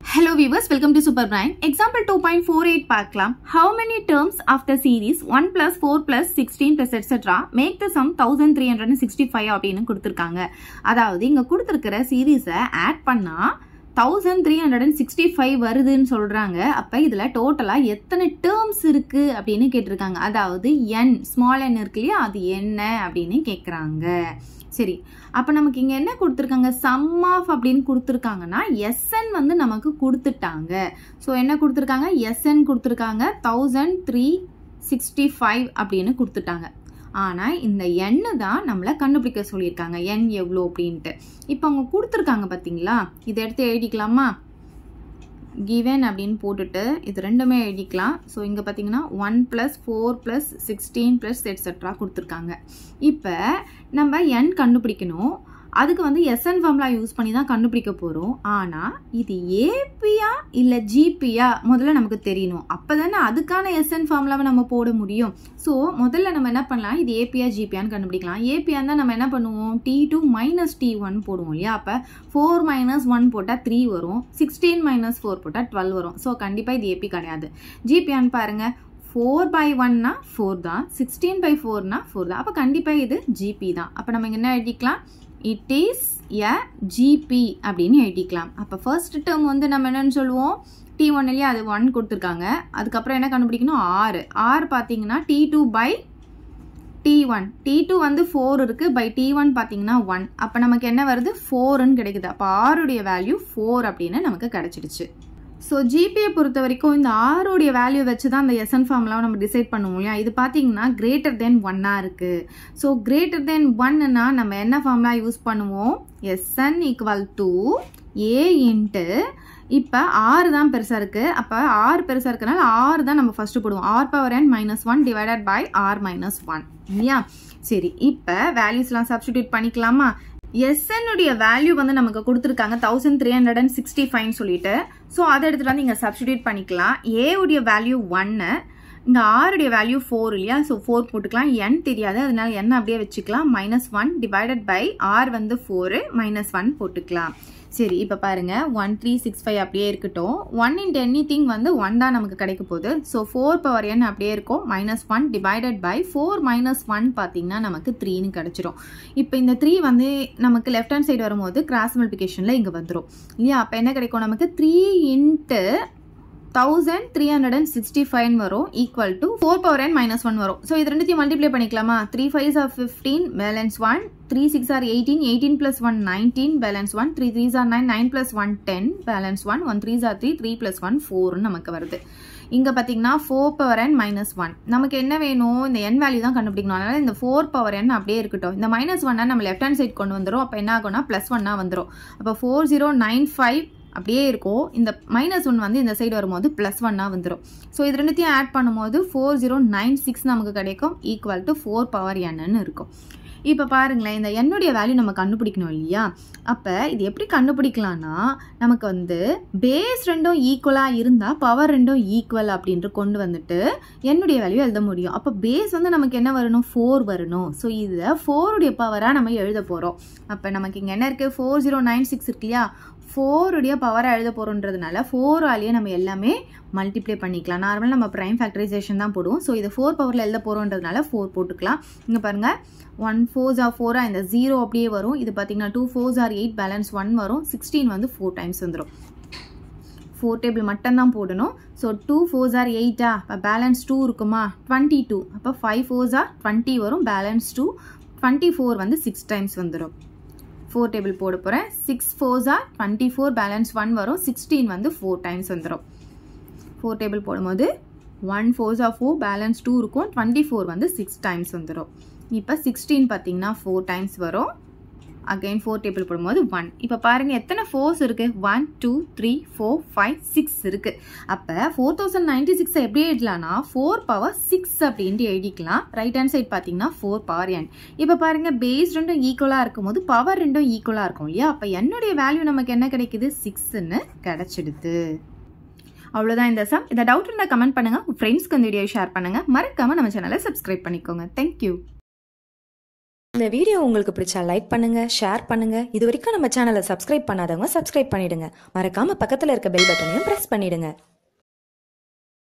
Hello viewers, welcome to Super Brain. Example 2.48 பார்க்கலாம். How many terms of the series 1 plus 4 plus 16 plus etc. make the sum 1365 அப்படின்னு கொடுத்துருக்காங்க. அதாவது இங்க கொடுத்துருக்கிற சீரீஸை ஆட் பண்ணா thousand three hundred and sixty five வருதுன்னு சொல்றாங்க அப்ப இதுல டோட்டலா எத்தனை டேர்ம்ஸ் இருக்கு அப்படின்னு கேட்டிருக்காங்க அதாவது என் ஸ்மால் என் இருக்கு இல்லையா அது என்ன அப்படின்னு கேக்குறாங்க சரி அப்ப நமக்கு இங்க என்ன கொடுத்துருக்காங்க சம் ஆஃப் அப்படின்னு கொடுத்துருக்காங்கன்னா எஸ்என் வந்து நமக்கு கொடுத்துட்டாங்க ஸோ என்ன கொடுத்துருக்காங்க எஸ்என் கொடுத்துருக்காங்க தௌசண்ட் த்ரீ சிக்ஸ்டி ஃபைவ் அப்படின்னு கொடுத்துட்டாங்க ஆனால் இந்த எண்ணு தான் நம்மளை கண்டுபிடிக்க சொல்லியிருக்காங்க எண் எவ்வளோ அப்படின்ட்டு இப்போ அவங்க கொடுத்துருக்காங்க பார்த்தீங்களா இதை எடுத்து எழுதிக்கலாமா கிவன் அப்படின்னு போட்டுட்டு இது ரெண்டுமே எழுதிக்கலாம் ஸோ இங்கே பார்த்தீங்கன்னா one plus four plus sixteen plus etcetera கொடுத்துருக்காங்க இப்போ நம்ம எண் கண்டுபிடிக்கணும் அதுக்கு வந்து எஸ்என் ஃபார்முலா யூஸ் பண்ணி தான் கண்டுபிடிக்க போகிறோம் ஆனால் இது ஏபியா இல்லை ஜிபியா முதல்ல நமக்கு தெரியணும் அப்போ தானே அதுக்கான எஸ்என் ஃபார்முலாவை நம்ம போட முடியும் ஸோ முதல்ல நம்ம என்ன பண்ணலாம் இது ஏபியா ஜிபியான்னு கண்டுபிடிக்கலாம் ஏபியா தான் நம்ம என்ன பண்ணுவோம் T two minus T one போடுவோம் இல்லையா அப்போ ஃபோர் மைனஸ் ஒன் போட்டால் த்ரீ வரும் சிக்ஸ்டீன் மைனஸ் ஃபோர் போட்டால் டுவெல் வரும் ஸோ கண்டிப்பாக இது ஏபி கிடையாது ஜிபியான்னு பாருங்கள் ஃபோர் பை ஒன்னா ஃபோர் தான் சிக்ஸ்டீன் பை ஃபோர்னா ஃபோர் தான் அப்போ கண்டிப்பாக இது ஜிபி தான் அப்போ நம்ம இங்க என்ன எழுதிக்கலாம் இட் இஸ் எ ஜிபி அப்படின்னு எழுதிக்கலாம் அப்போ ஃபர்ஸ்ட் டேர்ம் வந்து நம்ம என்னன்னு சொல்லுவோம் டி ஒன் இல்லையா அது ஒன் கொடுத்துருக்காங்க அதுக்கப்புறம் என்ன கண்டுபிடிக்கணும் ஆறு ஆறு பார்த்தீங்கன்னா T two by T one T two வந்து ஃபோர் இருக்கு பை டி ஒன் பார்த்தீங்கன்னா ஒன் அப்போ நமக்கு என்ன வருது ஃபோர்னு கிடைக்குது அப்போ ஆறுடைய வேல்யூ ஃபோர் அப்படின்னு நமக்கு கிடைச்சிடுச்சு ஸோ ஜிபியை பொறுத்த வரைக்கும் இந்த ஆறுடைய வேல்யூ வச்சு தான் அந்த எஸ்என் ஃபார்ம்லாம் நம்ம டிசைட் பண்ணுவோம் இல்லையா இது பார்த்தீங்கன்னா கிரேட்டர் தென் ஒன்னாக இருக்குது ஸோ கிரேட்டர் தென் ஒன்னுனா நம்ம என்ன ஃபார்ம்லாம் யூஸ் பண்ணுவோம் S N equal to A into இப்போ ஆறு தான் பெருசாக இருக்குது அப்போ ஆறு பெருசாக இருக்கனால ஆறு தான் நம்ம ஃபஸ்ட்டு போடுவோம் R power N minus one divided by R minus one இல்லையா சரி இப்போ வேல்யூஸ்லாம் சப்ஸ்டிடியூட் பண்ணிக்கலாமா எஸ்என்னுடைய வேல்யூ வந்து நமக்கு கொடுத்துருக்காங்க thousand three hundred and sixty five சொல்லிட்டு ஸோ அதை எடுத்துகிட்டு வந்து இங்கே சப்ஸ்டிடியூட் பண்ணிக்கலாம் ஏ உடைய வேல்யூ ஒன்னு இங்கே ஆருடைய வேல்யூ ஃபோர் இல்லையா ஸோ ஃபோர் போட்டுக்கலாம் என் தெரியாது அதனால என் அப்படியே வச்சுக்கலாம் minus one divided by R வந்து ஃபோரு மைனஸ் ஒன் போட்டுக்கலாம் சரி இப்போ பாருங்க ஒன் த்ரீ சிக்ஸ் ஃபைவ் அப்படியே இருக்கட்டும் ஒன் இன்ட் எனி திங் வந்து ஒன் தான் நமக்கு கிடைக்க போகுது ஸோ ஃபோர் பவர் என் அப்படியே இருக்கும் minus one divided by four minus one பார்த்தீங்கன்னா நமக்கு த்ரீன்னு கிடைச்சிரும் இப்போ இந்த த்ரீ வந்து நமக்கு லெஃப்ட் ஹேண்ட் சைடு வரும்போது கிராஸ் மல்டிபிகேஷனில் இங்கே வந்துடும் இல்லையா அப்போ என்ன கிடைக்கும் நமக்கு three into thousand three hundred and sixty five வரும் equal to four power N minus one வரும் ஸோ இது ரெண்டுத்தையும் மல்டிப்ளை பண்ணிக்கலாமா three five are fifteen balance one three six are eighteen eighteen plus one nineteen balance one three threes are nine nine plus one ten balance one one threes are three three plus one ஃபோர்னு நமக்கு வருது இங்கே பார்த்தீங்கன்னா four power N minus one நமக்கு என்ன வேணும் இந்த என் value தான் கண்டுபிடிக்கணும் அதனால இந்த ஃபோர் பவர் என் அப்படியே இருக்கட்டும் இந்த மைனஸ் ஒன்னா நம்ம லெஃப்ட் ஹேண்ட் சைட் கொண்டு வந்துடும் அப்போ என்ன ஆகும்னா ப்ளஸ் ஒன்னா வந்துடும் அப்போ ஃபோர் ஜீரோ நைன் ஃபைவ் அப்படியே இருக்கும் இந்த மைனஸ் ஒன் வந்து இந்த சைடு வரும்போது ப்ளஸ் ஒன்னாக வந்துடும் ஸோ இது ரெண்டுத்தையும் ஆட் பண்ணும்போது ஃபோர் ஜீரோ நைன் சிக்ஸ் நமக்கு கிடைக்கும் ஈக்குவல் டு ஃபோர் பவர் என்னன்னு இருக்கும் இப்போ பாருங்களேன் இந்த என்னுடைய வேல்யூ நம்ம கண்டுபிடிக்கணும் இல்லையா அப்போ இது எப்படி கண்டுபிடிக்கலாம்னா நமக்கு வந்து பேஸ் ரெண்டும் ஈக்குவலாக இருந்தால் பவர் ரெண்டும் ஈக்குவல் அப்படின்ட்டு கொண்டு வந்துட்டு என்னுடைய வேல்யூ எழுத முடியும் அப்போ பேஸ் வந்து நமக்கு என்ன வரணும் ஃபோர் வரணும் ஸோ இதை ஃபோருடைய பவராக நம்ம எழுத போகிறோம் அப்போ நமக்கு இங்கே என்ன இருக்குது ஃபோர் ஜீரோ நைன் சிக்ஸ் இருக்கு இல்லையா ஃபோருடைய பவரை எழுத போகிறோன்றதுனால ஃபோராலேயே நம்ம எல்லாமே மல்டிப்ளை பண்ணிக்கலாம் நார்மலாக நம்ம ப்ரைம் ஃபேக்டரைசேஷன் தான் போடுவோம் ஸோ இது ஃபோர் பவரில் எழுத போகிறோன்றதுனால ஃபோர் போட்டுக்கலாம் இங்கே பாருங்கள் ஒன் ஃபோர்ஸ் ஆர் ஃபோராக இந்த ஜீரோ அப்படியே வரும் இது பார்த்தீங்கன்னா two fours are eight balance one வரும் சிக்ஸ்டீன் வந்து ஃபோர் டைம்ஸ் வந்துடும் ஃபோர் டேபிள் மட்டும்தான் போடணும் ஸோ டூ ஃபோர்ஸ் ஆர் எயிட்டா இப்போ பேலன்ஸ் டூ இருக்குமா டுவெண்ட்டி டூ அப்போ ஃபைவ் ஃபோர்ஸ் ஆர் டுவெண்ட்டி வரும் பேலன்ஸ் டூ டுவெண்ட்டி ஃபோர் வந்து சிக்ஸ் டைம்ஸ் வந்துடும் ஃபோர் டேபிள் போட போகிறேன் சிக்ஸ் ஃபோர்ஸா டுவெண்ட்டி ஃபோர் பேலன்ஸ் ஒன் வரும் சிக்ஸ்டீன் வந்து ஃபோர் டைம்ஸ் வந்துடும் ஃபோர் டேபிள் போடும்போது ஒன் ஃபோர்ஸா ஃபோர் பேலன்ஸ் டூ இருக்கும் டுவெண்ட்டி ஃபோர் வந்து சிக்ஸ் டைம்ஸ் வந்துடும் இப்போ சிக்ஸ்டீன் பார்த்தீங்கன்னா ஃபோர் டைம்ஸ் வரும் அகைன் ஃபோர் டேபிள் போடும்போது ஒன் இப்போ பாருங்க எத்தனை ஃபோர்ஸ் இருக்கு one two three four five six இருக்கு அப்போ ஃபோர் தௌசண்ட் நைன்டி சிக்ஸ் எப்படி எழுதலாம்னா ஃபோர் பவர் சிக்ஸ் அப்படின்ட்டு எழுதிக்கலாம் ரைட் ஹேண்ட் சைட் பார்த்தீங்கன்னா ஃபோர் பவர் என் இப்போ பாருங்க பேஸ் ரெண்டும் ஈக்குவலாக இருக்கும் போது பவர் ரெண்டும் ஈக்குவலாக இருக்கும் இல்லையா அப்போ என்னுடைய வேல்யூ நமக்கு என்ன கிடைக்குது சிக்ஸ்ன்னு கிடைச்சிடுது அவ்வளோதான் இந்த சம் இந்த டவுட் இருந்தால் கமெண்ட் பண்ணுங்க உங்கள் ஃப்ரெண்ட்ஸ்க்கு இந்த வீடியோ ஷேர் பண்ணுங்க மறக்காம நம்ம சேனலை சப்ஸ்கிரைப் பண்ணிக்கோங்க தேங்க்யூ இந்த வீடியோ உங்களுக்கு பிடிச்சா லைக் பண்ணுங்க ஷேர் பண்ணுங்க இது வரைக்கும் நம்ம சேனலை சப்ஸ்கிரைப் பண்ணாதவங்க சப்ஸ்கிரைப் பண்ணிடுங்க மறக்காம பக்கத்துல இருக்க பெல் பட்டனையும் பிரஸ் பண்ணிடுங்க